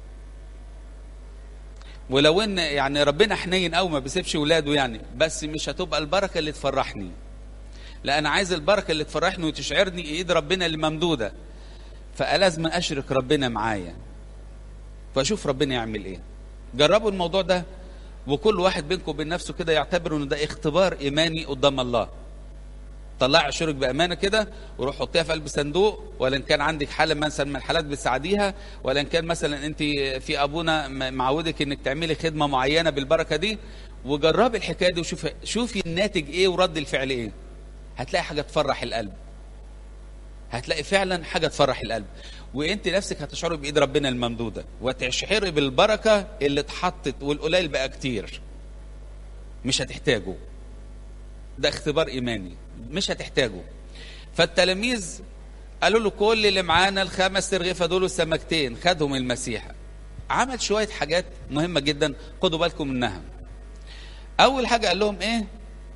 ولو ان يعني ربنا حنين قوي ما بيسيبش ولاده يعني بس مش هتبقى البركه اللي تفرحني لا انا عايز البركه اللي تفرحني وتشعرني ايد ربنا اللي ممدوده فلازم اشرك ربنا معايا فاشوف ربنا يعمل ايه جربوا الموضوع ده وكل واحد بينكم وبين نفسه كده يعتبر ان ده اختبار ايماني قدام الله طلع عشورك بامانه كده وروح حطيها في قلب صندوق ولا ان كان عندك حاله مثلا من الحالات بتساعديها ولا ان كان مثلا انت في ابونا معودك انك تعملي خدمه معينه بالبركه دي وجربي الحكايه دي وشوفي شوفي الناتج ايه ورد الفعل ايه هتلاقي حاجه تفرح القلب هتلاقي فعلا حاجه تفرح القلب وانت نفسك هتشعري بايد ربنا الممدوده وتشعري بالبركه اللي اتحطت والقليل بقى كتير مش هتحتاجه ده اختبار ايماني مش هتحتاجه فالتلاميذ قالوا له كل اللي معانا الخمس ترغيفه دول السمكتين خدهم المسيح عمل شويه حاجات مهمه جدا خدوا بالكم منها اول حاجه قال لهم ايه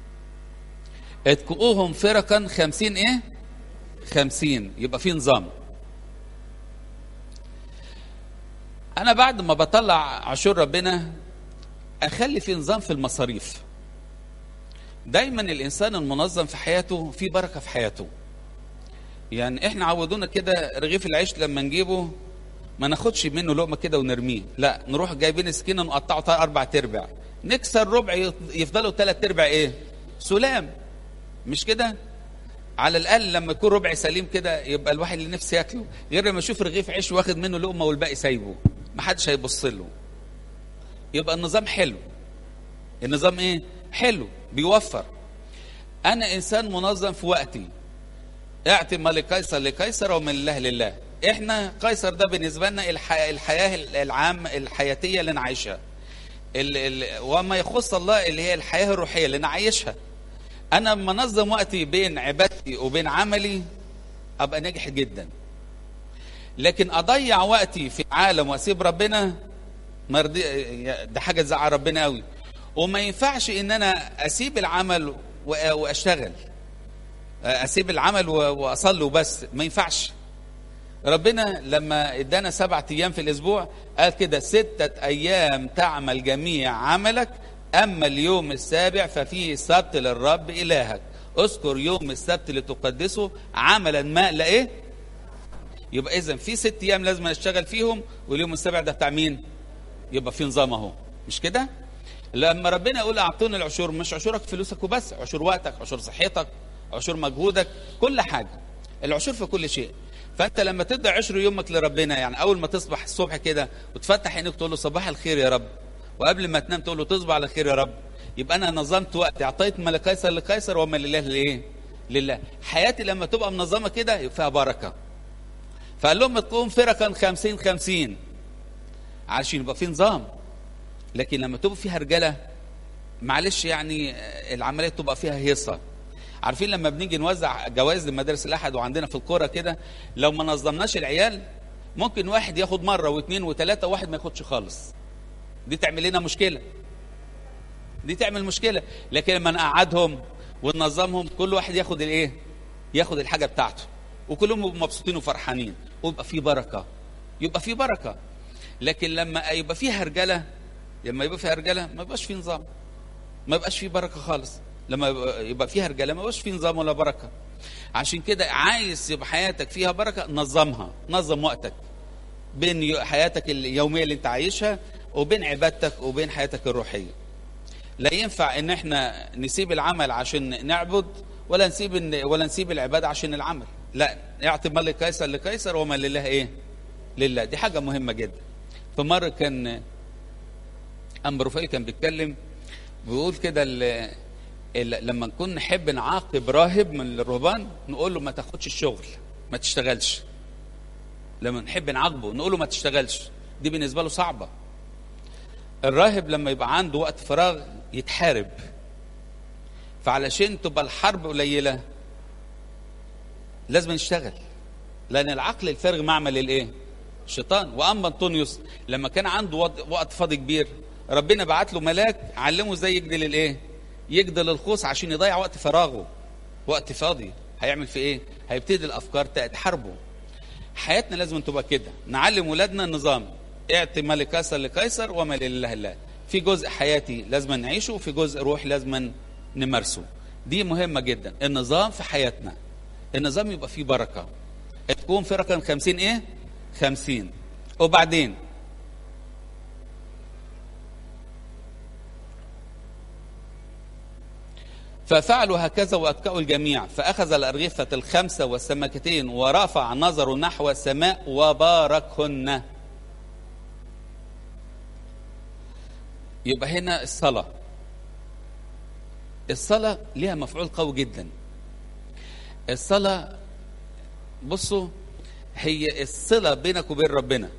اتكؤوهم فرقا خمسين ايه خمسين يبقى في نظام انا بعد ما بطلع عشور ربنا اخلي في نظام في المصاريف دايما الانسان المنظم في حياته في بركه في حياته يعني احنا عودونا كده رغيف العيش لما نجيبه ما ناخدش منه لقمه كده ونرميه لا نروح جايبين سكينه نقطعه اربع تربع نكسر ربع يفضلوا ثلاث ارباع ايه سلام مش كده على الاقل لما يكون ربع سليم كده يبقى الواحد اللي نفسه ياكله غير لما يشوف رغيف عيش واخد منه لقمه والباقي سايبه ما حدش هيبص له يبقى النظام حلو النظام ايه حلو بيوفر انا انسان منظم في وقتي اعطي ما لقيصر لقيصر ومن الله لله احنا قيصر ده بالنسبه لنا الحياه, الحياة العام الحياتيه اللي نعيشها ال ال وما يخص الله اللي هي الحياه الروحيه اللي نعيشها انا لما انظم وقتي بين عبادتي وبين عملي ابقى ناجح جدا لكن اضيع وقتي في عالم واسيب ربنا مرضي ده حاجه تزعل ربنا قوي وما ينفعش ان انا اسيب العمل واشتغل اسيب العمل واصلي وبس ما ينفعش ربنا لما ادانا سبعة ايام في الاسبوع قال كده ستة ايام تعمل جميع عملك اما اليوم السابع ففيه سبت للرب الهك اذكر يوم السبت لتقدسه عملا ما لا ايه يبقى اذا في ست ايام لازم اشتغل فيهم واليوم السابع ده بتاع مين يبقى في نظام اهو مش كده لما ربنا يقول اعطوني العشور مش عشورك فلوسك وبس عشور وقتك عشور صحتك عشور مجهودك كل حاجه العشور في كل شيء فانت لما تدي عشر يومك لربنا يعني اول ما تصبح الصبح كده وتفتح عينك تقول له صباح الخير يا رب وقبل ما تنام تقول له تصبح على خير يا رب يبقى انا نظمت وقتي اعطيت ما لقيصر لقيصر وما لله لايه لله حياتي لما تبقى منظمه كده يبقى فيها بركه فقال لهم تقوم فرقا خمسين خمسين عشان يبقى في نظام لكن لما تبقى فيها رجاله معلش يعني العمليه تبقى فيها هيصه عارفين لما بنيجي نوزع جوائز لمدارس الاحد وعندنا في الكوره كده لو ما نظمناش العيال ممكن واحد ياخد مره واثنين وثلاثه وواحد ما ياخدش خالص دي تعمل لنا مشكله دي تعمل مشكله لكن لما نقعدهم وننظمهم كل واحد ياخد الايه ياخد الحاجه بتاعته وكلهم مبسوطين وفرحانين ويبقى في بركه يبقى في بركه لكن لما يبقى في هرجله لما يبقى في هرجله ما يبقاش في نظام ما يبقاش في بركه خالص لما يبقى فيها رجاله ما يبقاش في نظام ولا بركه عشان كده عايز يبقى حياتك فيها بركه نظمها نظم وقتك بين حياتك اليوميه اللي انت عايشها وبين عبادتك وبين حياتك الروحيه لا ينفع ان احنا نسيب العمل عشان نعبد ولا نسيب ولا نسيب العباده عشان العمل لا يعطي ما لقيصر لقيصر وما لله ايه لله دي حاجه مهمه جدا فمره كان ام رفائيل كان بيتكلم بيقول كده ال- ال- لما نكون نحب نعاقب راهب من الرهبان نقول له ما تاخدش الشغل ما تشتغلش لما نحب نعاقبه نقول له ما تشتغلش دي بالنسبه له صعبه الراهب لما يبقى عنده وقت فراغ يتحارب فعلشان تبقى الحرب قليله لازم نشتغل لان العقل الفارغ معمل الايه الشيطان واما انطونيوس لما كان عنده وض- وقت فاضي كبير ربنا بعت له ملاك علمه ازاي يجدل الايه يجدل الخوص عشان يضيع وقت فراغه وقت فاضي هيعمل في ايه هيبتدي الافكار تحاربه حياتنا لازم تبقى كده نعلم ولادنا النظام اعطي ما لقيصر لقيصر وما لله الله في جزء حياتي لازم نعيشه وفي جزء روح لازم نمارسه دي مهمة جدا النظام في حياتنا النظام يبقى فيه بركة تكون في رقم خمسين ايه خمسين وبعدين ففعلوا هكذا وأتكأوا الجميع فأخذ الأرغفة الخمسة والسمكتين ورفع نظره نحو السماء وباركهن يبقى هنا الصلاة الصلاة ليها مفعول قوي جدا الصلاة بصوا هي الصلة بينك وبين ربنا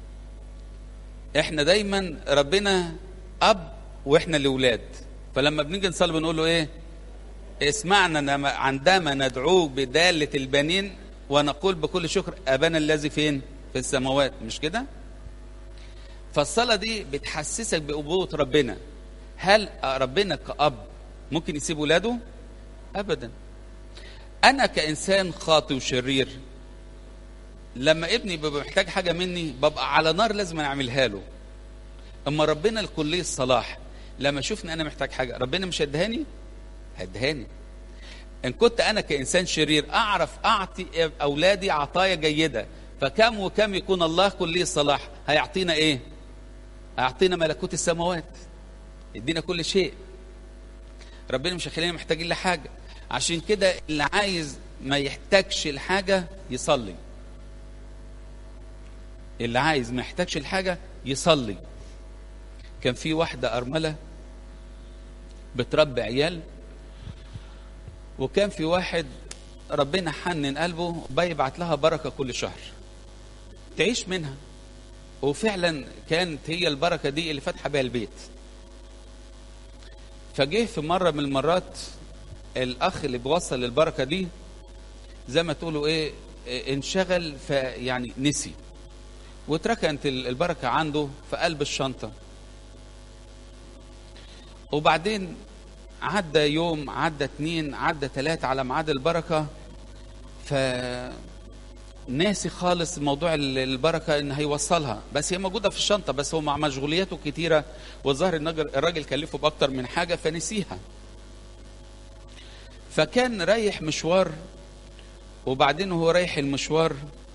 احنا دايما ربنا اب واحنا الاولاد فلما بنيجي نصلي بنقول له ايه اسمعنا نما- عندما ندعوك بدالة البنين ونقول بكل شكر ابانا الذي فين في السماوات مش كده فالصلاة دي بتحسسك بأبوة ربنا هل ربنا كأب ممكن يسيب ولاده ابدا انا كانسان خاطئ وشرير لما ابني بيبقى محتاج حاجه مني ببقى على نار لازم اعملها له اما ربنا الكلي الصلاح لما شوفني انا محتاج حاجه ربنا مش هيدهاني هيدهاني ان كنت انا كانسان شرير اعرف اعطي اولادي عطايا جيده فكم وكم يكون الله كلي الصلاح هيعطينا ايه هيعطينا ملكوت السماوات يدينا كل شيء ربنا مش هيخلينا محتاجين لحاجه عشان كده اللي عايز ما يحتاجش الحاجه يصلي اللي عايز ما يحتاجش الحاجه يصلي كان في واحده ارمله بتربي عيال وكان في واحد ربنا حنن قلبه بيبعت لها بركه كل شهر تعيش منها وفعلا كانت هي البركه دي اللي فاتحه بيها البيت فجه في مره من المرات الاخ اللي بيوصل البركه دي زي ما تقولوا ايه إيه، انشغل فيعني نسي واتركنت ال- البركه عنده في قلب الشنطه وبعدين عدى يوم عدى اتنين عدى تلاتة على ميعاد البركه ف ناسي خالص موضوع ال- البركه ان هيوصلها بس هي موجوده في الشنطه بس هو مع مشغولياته كتيره والظاهر ان الراجل- الراجل كلفه باكتر من حاجه فنسيها فكان رايح مشوار وبعدين وهو رايح المشوار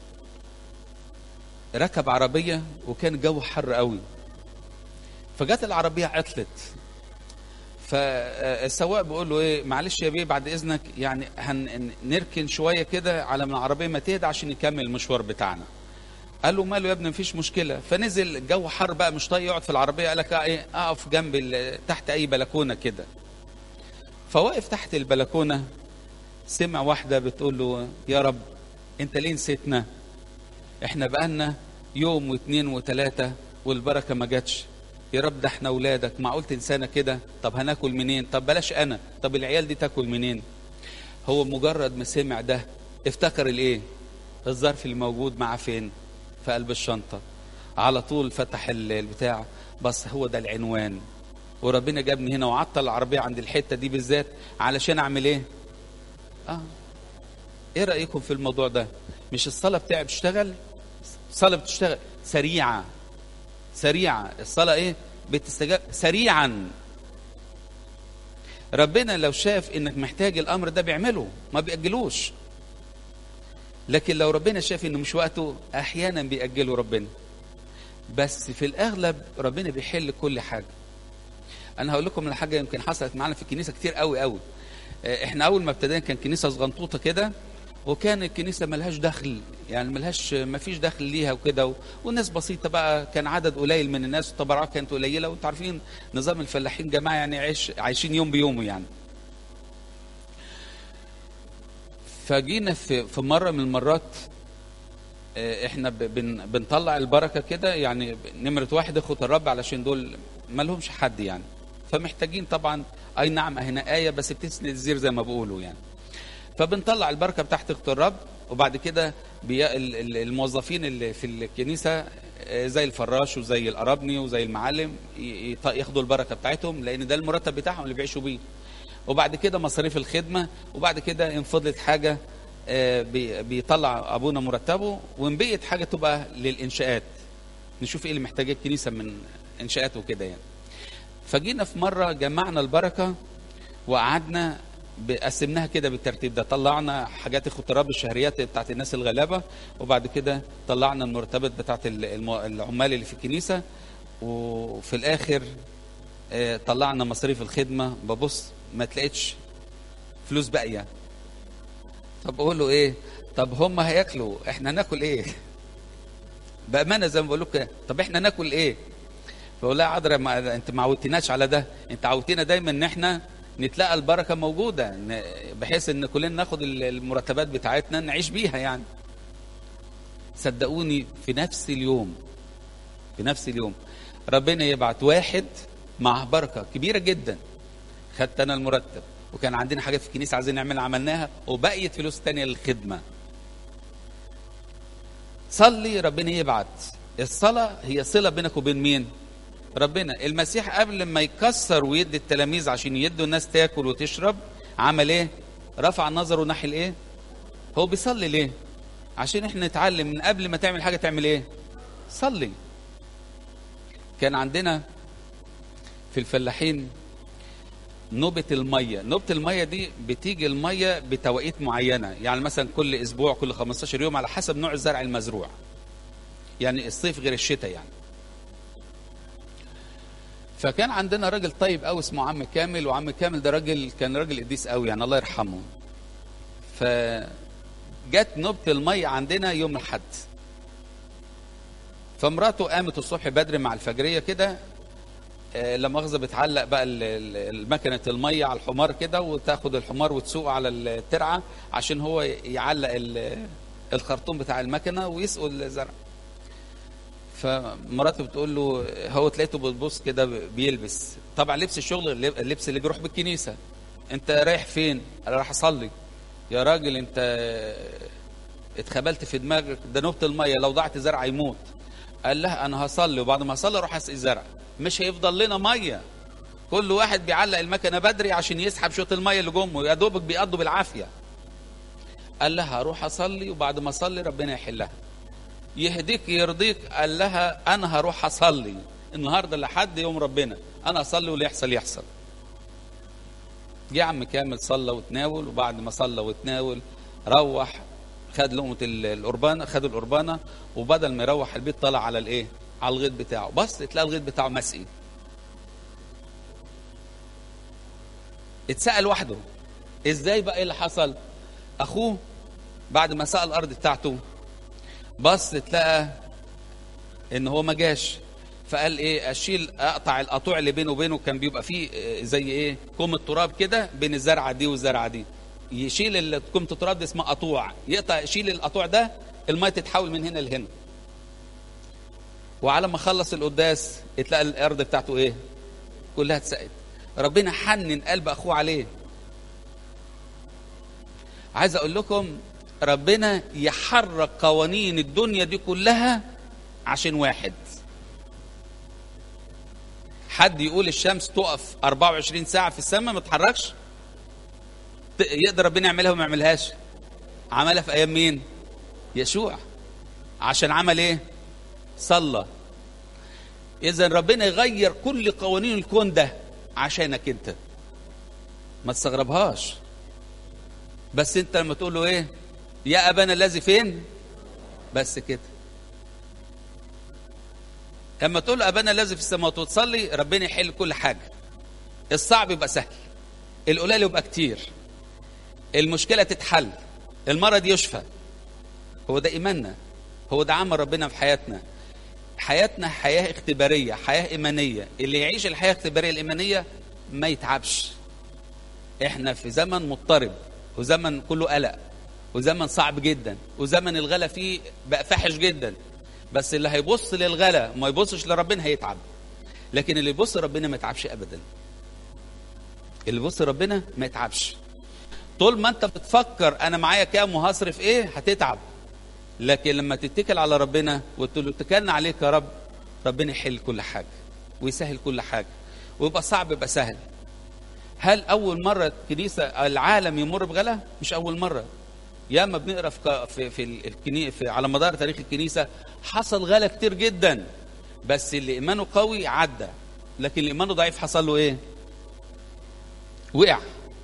ركب عربيه وكان الجو حر قوي فجت العربيه عطلت فالسواق بيقول له ايه معلش يا بيه بعد اذنك يعني هنركن شويه كده على ما العربيه ما تهدى عشان نكمل المشوار بتاعنا قال له ماله يا ابني مفيش مشكله فنزل الجو حر بقى مش طايق يقعد في العربيه قال لك آه ايه اقف جنب ال- تحت اي بلكونه كده فوقف تحت البلكونه سمع واحده بتقول له يا رب انت ليه نسيتنا احنا بقالنا يوم واثنين وثلاثه والبركه ما جاتش يا رب ده احنا اولادك معقول تنسانا كده طب هناكل منين طب بلاش انا طب العيال دي تاكل منين هو مجرد ما سمع ده افتكر الايه الظرف اللي موجود معاه فين في قلب الشنطه على طول فتح ال- البتاع بس هو ده العنوان وربنا جابني هنا وعطل العربيه عند الحته دي بالذات علشان اعمل ايه اه ايه رايكم في الموضوع ده مش الصلاه بتاعي بتشتغل الصلاه بتشتغل سريعه سريعه الصلاه ايه بتستجاب سريعا ربنا لو شاف انك محتاج الامر ده بيعمله ما بيأجلوش لكن لو ربنا شاف انه مش وقته احيانا بيأجله ربنا بس في الاغلب ربنا بيحل كل حاجه انا هقول لكم على حاجه يمكن حصلت معانا في الكنيسه كتير قوي قوي آه، احنا اول ما ابتدينا كان كنيسه صغنطوطه كده وكان الكنيسة ملهاش دخل يعني ملهاش ما فيش دخل ليها وكده و... والناس بسيطة بقى كان عدد قليل من الناس والتبرعات كانت قليلة وانتوا عارفين نظام الفلاحين جماعة يعني عايش عايشين يوم بيومه يعني فجينا في في مرة من المرات آه، احنا ب- بن بنطلع البركة كده يعني نمرة واحد اخوة الرب علشان دول ما لهمش حد يعني فمحتاجين طبعا اي نعم هنا آية بس بتسند الزير زي ما بيقولوا يعني فبنطلع البركه بتاعت اخت الرب وبعد كده بي... ال- ال- الموظفين اللي في الكنيسه آه، زي الفراش وزي القرابني وزي المعلم ي- يط- ياخدوا البركه بتاعتهم لان ده المرتب بتاعهم اللي بيعيشوا بيه وبعد كده مصاريف الخدمه وبعد كده ان فضلت حاجه آه، بي- بيطلع ابونا مرتبه وان بقيت حاجه تبقى للانشاءات نشوف ايه اللي محتاجاه الكنيسه من انشاءات وكده يعني فجينا في مره جمعنا البركه وقعدنا ب- قسمناها كده بالترتيب ده طلعنا حاجات اخوة الرب الشهريات بتاعت الناس الغلابه وبعد كده طلعنا المرتبات بتاعت ال- الم- العمال اللي في الكنيسه وفي الاخر آه، طلعنا مصاريف الخدمه ببص ما تلاقيتش فلوس باقيه طب اقول له ايه طب هم هياكلوا احنا ناكل ايه بامانه زي ما بقول لكم طب احنا ناكل ايه فقول لها عذرا ما انت ما عودتناش على ده انت عودتنا دايما ان احنا نتلاقى البركه موجوده ن- بحيث ان كلنا ناخد ال- المرتبات بتاعتنا نعيش بيها يعني صدقوني في نفس اليوم في نفس اليوم ربنا يبعت واحد معه بركه كبيره جدا خدت انا المرتب وكان عندنا حاجات في الكنيسه عايزين نعملها عملناها وبقيت فلوس تانية للخدمه صلي ربنا يبعت الصلاة هي صلة بينك وبين مين ربنا المسيح قبل ما يكسر ويدي التلاميذ عشان يدوا الناس تاكل وتشرب عمل ايه رفع نظره ناحية الايه هو بيصلي ليه عشان احنا نتعلم من قبل ما تعمل حاجة تعمل ايه صلي كان عندنا في الفلاحين نوبة المية نوبة المية دي بتيجي المية بتوقيت معينة يعني مثلا كل أسبوع كل 15 يوم على حسب نوع الزرع المزروع يعني الصيف غير الشتاء يعني فكان عندنا راجل طيب قوي اسمه عم كامل وعم كامل ده راجل كان راجل قديس قوي يعني الله يرحمه فجت نوبة المية عندنا يوم الأحد فمراته قامت الصبح بدري مع الفجرية كده آه، لا مؤاخذه بتعلق بقى ال- ال- المكنه الميه على الحمار كده وتاخد الحمار وتسوقه على الترعه عشان هو يعلق ال- الخرطوم بتاع المكنه ويسقوا الزرع فمراته بتقول له هو تلاقيته بتبص كده بيلبس طبعا لبس الشغل اللبس اللي بيروح بالكنيسه انت رايح فين انا رايح اصلي يا راجل انت اتخبلت في دماغك ده نوبه الميه لو ضاعت زرع يموت قال لها انا هصلي وبعد ما اصلي اروح اسقي الزرع مش هيفضل لنا ميه كل واحد بيعلق المكنه بدري عشان يسحب شوط الميه اللي جمه يا دوبك بيقضوا بالعافيه قال لها هروح اصلي وبعد ما اصلي ربنا يحلها يهديك يرضيك قال لها انا هروح اصلي النهارده لحد يوم ربنا انا اصلي واللي يحصل يحصل جه عم كامل صلى وتناول وبعد ما صلى وتناول روح خد لقمه ال- القربانه خد القربانه وبدل ما يروح البيت طلع على الايه على الغيط بتاعه بص تلاقي الغيط بتاعه مسقي اتسأل وحده ازاي بقى ايه اللي حصل اخوه بعد ما سأل الارض بتاعته بص تلاقى ان هو ما جاش فقال ايه اشيل اقطع القطوع اللي بينه وبينه كان بيبقى فيه آه، زي ايه كوم التراب كده بين الزرعه دي والزرعه دي يشيل ال- كومه التراب دي اسمها قطوع يقطع يشيل القطوع ده الميه تتحول من هنا لهنا وعلى ما خلص القداس تلاقي الارض بتاعته ايه كلها اتسقت ربنا حنن قلب اخوه عليه عايز اقول لكم ربنا يحرك قوانين الدنيا دي كلها عشان واحد حد يقول الشمس تقف 24 ساعة في السماء ما تتحركش ت- يقدر ربنا يعملها وما يعملهاش عملها في ايام مين يشوع عشان عمل ايه صلى اذا ربنا يغير كل قوانين الكون ده عشانك انت ما تستغربهاش بس انت لما تقول له ايه يا ابانا الذي فين بس كده لما تقول له ابانا الذي في السماوات وتصلي ربنا يحل كل حاجه الصعب يبقى سهل القليل يبقى كتير المشكله تتحل المرض يشفى هو ده ايماننا هو ده عمل ربنا في حياتنا حياتنا حياه اختباريه حياه ايمانيه اللي يعيش الحياه الاختباريه الايمانيه ما يتعبش احنا في زمن مضطرب وزمن كله قلق وزمن صعب جدا وزمن الغلا فيه بقى فاحش جدا بس اللي هيبص للغلا ما يبصش لربنا هيتعب لكن اللي يبص لربنا ما يتعبش ابدا اللي يبص لربنا ما يتعبش طول ما انت بتفكر انا معايا كام وهصرف ايه هتتعب لكن لما تتكل على ربنا وتقول له اتكلنا عليك يا رب ربنا يحل كل حاجه ويسهل كل حاجه ويبقى صعب يبقى سهل هل اول مره الكنيسه العالم يمر بغلا مش اول مره ياما بنقرا في في في, الكني... في على مدار تاريخ الكنيسه حصل غلا كتير جدا بس اللي ايمانه قوي عدى لكن اللي ايمانه ضعيف حصل له ايه وقع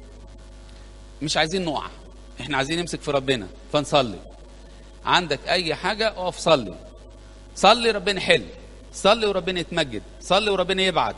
مش عايزين نقع احنا عايزين نمسك في ربنا فنصلي عندك اي حاجه اقف صلي صلي ربنا يحل صلي وربنا يتمجد صلي وربنا يبعت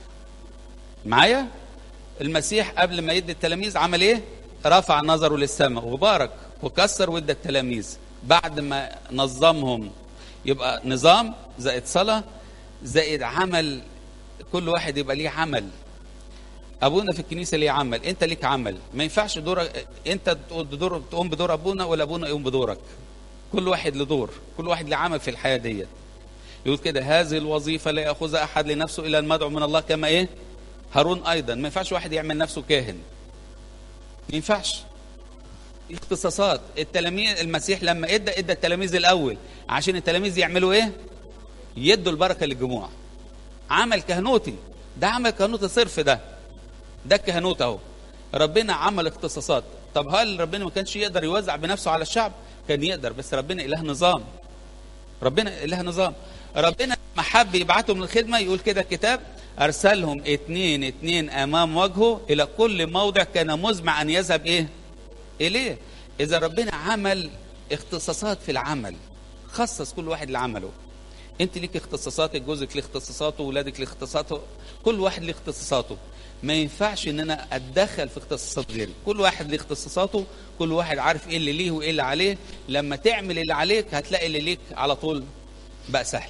معايا المسيح قبل ما يدي التلاميذ عمل ايه رفع نظره للسماء وبارك وكسر وادى التلاميذ بعد ما نظمهم يبقى نظام زائد صلاة زائد عمل كل واحد يبقى ليه عمل ابونا في الكنيسه ليه عمل انت ليك عمل ما ينفعش دورك انت دور تقوم بدور ابونا ولا ابونا يقوم بدورك كل واحد له دور كل واحد له عمل في الحياه ديت يقول كده هذه الوظيفه لا ياخذها احد لنفسه الا المدعو من الله كما ايه هارون ايضا ما ينفعش واحد يعمل نفسه كاهن ما ينفعش اختصاصات التلاميذ المسيح لما ادى ادى التلاميذ الاول عشان التلاميذ يعملوا ايه يدوا البركه للجموع عمل كهنوتي ده عمل كهنوتي صرف ده ده الكهنوت اهو ربنا عمل اختصاصات طب هل ربنا ما كانش يقدر يوزع بنفسه على الشعب كان يقدر بس ربنا اله نظام ربنا اله نظام ربنا ما حب يبعتهم للخدمه يقول كده الكتاب ارسلهم اتنين اتنين امام وجهه الى كل موضع كان مزمع ان يذهب ايه اليه اذا ربنا عمل اختصاصات في العمل خصص كل واحد لعمله انت ليك اختصاصاتك جوزك ليه اختصاصاته ولادك ليه اختصاصاته كل واحد ليه اختصاصاته ما ينفعش ان انا اتدخل في اختصاصات غيري كل واحد ليه اختصاصاته كل واحد عارف ايه اللي ليه وايه اللي عليه لما تعمل اللي عليك هتلاقي اللي ليك على طول بقى سهل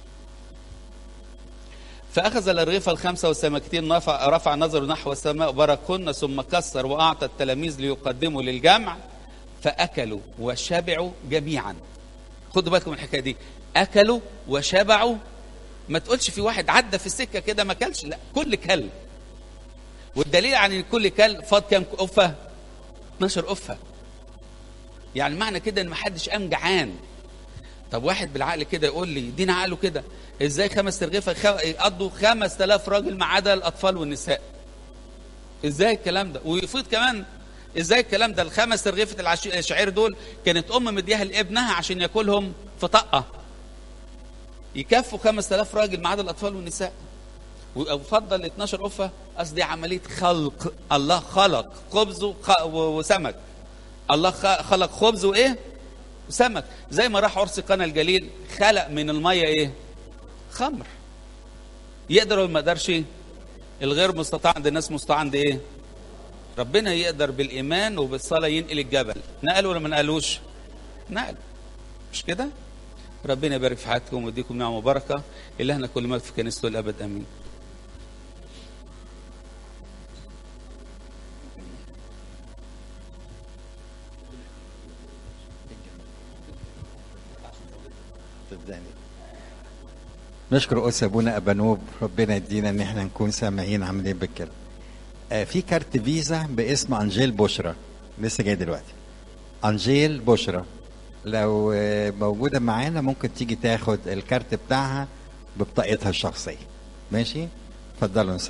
فأخذ الرغيف الخمسة والسمكتين رفع, رفع نظره نحو السماء وباركهن ثم كسر وأعطى التلاميذ ليقدموا للجمع فأكلوا وشبعوا جميعا خدوا بالكم من الحكاية دي أكلوا وشبعوا ما تقولش في واحد عدى في السكة كده ما كلش لا كل كل والدليل عن ان كل كل فاض كام قفة 12 قفة يعني معنى كده ان ما حدش قام جعان طب واحد بالعقل كده يقول لي دين عقله كده ازاي خمس ترغيفه يقضوا 5000 راجل ما عدا الاطفال والنساء ازاي الكلام ده ويفيض كمان ازاي الكلام ده الخمس ترغيفه الشعير دول كانت ام مديها لابنها عشان ياكلهم في طقه يكفوا 5000 راجل ما عدا الاطفال والنساء وفضل 12 قفه قصدي عمليه خلق الله خلق خبز وسمك الله خلق خبز وايه وسمك زي ما راح عرس قنا الجليل خلق من الميه ايه خمر يقدر ولا ما يقدرش الغير مستطاع عند الناس مستطاع عند ايه ربنا يقدر بالايمان وبالصلاه ينقل الجبل نقل ولا ما نقلوش نقل مش كده ربنا يبارك في حياتكم ويديكم نعمه وبركه الهنا كل ما في كنيسته الابد امين نشكر قدس ابونا ابانوب ربنا يدينا ان احنا نكون سامعين عاملين بالكلام آه في كارت فيزا باسم انجيل بشرى لسه جاي دلوقتي انجيل بشرى لو آه موجوده معانا ممكن تيجي تاخد الكارت بتاعها ببطاقتها الشخصيه ماشي اتفضلوا